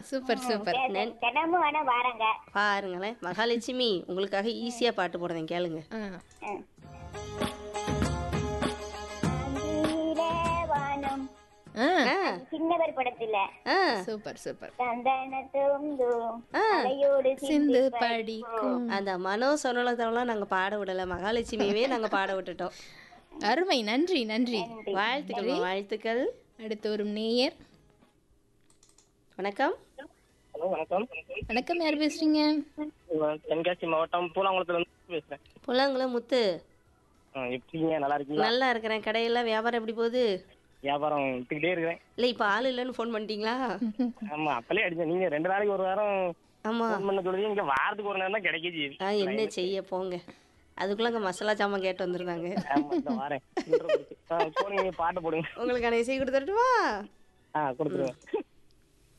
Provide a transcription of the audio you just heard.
Super super சரி, தினமும் வேணா வாரங்க பாருங்களேன் மகாலட்சுமி உங்களுக்காக ஈஸியா பாட்டு போடுறேன் கேளுங்க ஆ ம். அந்தியிலே வானம் ஆ ஆ, சின்னவர் படத்துல ஆ, சூப்பர் சூப்பர் தந்தன தூங்கும் ஆ. அலையோடு சிந்து படிக்கும் அந்த மனோ சொன்னலத்தெல்லாம் நாங்க பாட விடல மகாலட்சுமியவே நாங்க பாட விட்டுட்டோம் அருமை நன்றி நன்றி வாழ்த்துக்கள் வாழ்த்துக்கள் அடுத்து ஒரு நேயர் வணக்கம் ஹலோ வணக்கம் வணக்கம் யார் பேசுறீங்க நான் தென்காசி மாவட்டம் பூலாங்குளத்துல இருந்து பேசுறேன் புள்ளங்குளம் முத்து ஆ, எப்படிங்க நல்லா இருக்கீங்களா நல்லா இருக்கிறேன் கடையெல்லாம் வியாபாரம் எப்படி போகுது வியாபாரம் வித்துக்கிட்டே இருக்கிறேன் இல்லை இப்போ ஆள் இல்லைன்னு ஃபோன் பண்ணிட்டீங்களா ஆமா அப்பலே அடிச்சேன் நீங்க ரெண்டு நாளைக்கு ஒரு வாரம் ஆமா ஃபோன் பண்ண சொல்லுது இங்க வாரத்துக்கு ஒரு நேரம் தான் கிடைக்குது ஆ என்ன செய்ய போங்க அதுக்குள்ள அங்கே மசாலா ஜாமான் கேட்டு வந்திருந்தாங்க ஆமா இந்த வாரேன் போனீங்க பாட்டு போடுங்க உங்களுக்கான இசை கொடுத்துட்டுமா ஆ கொடுத்துருவேன்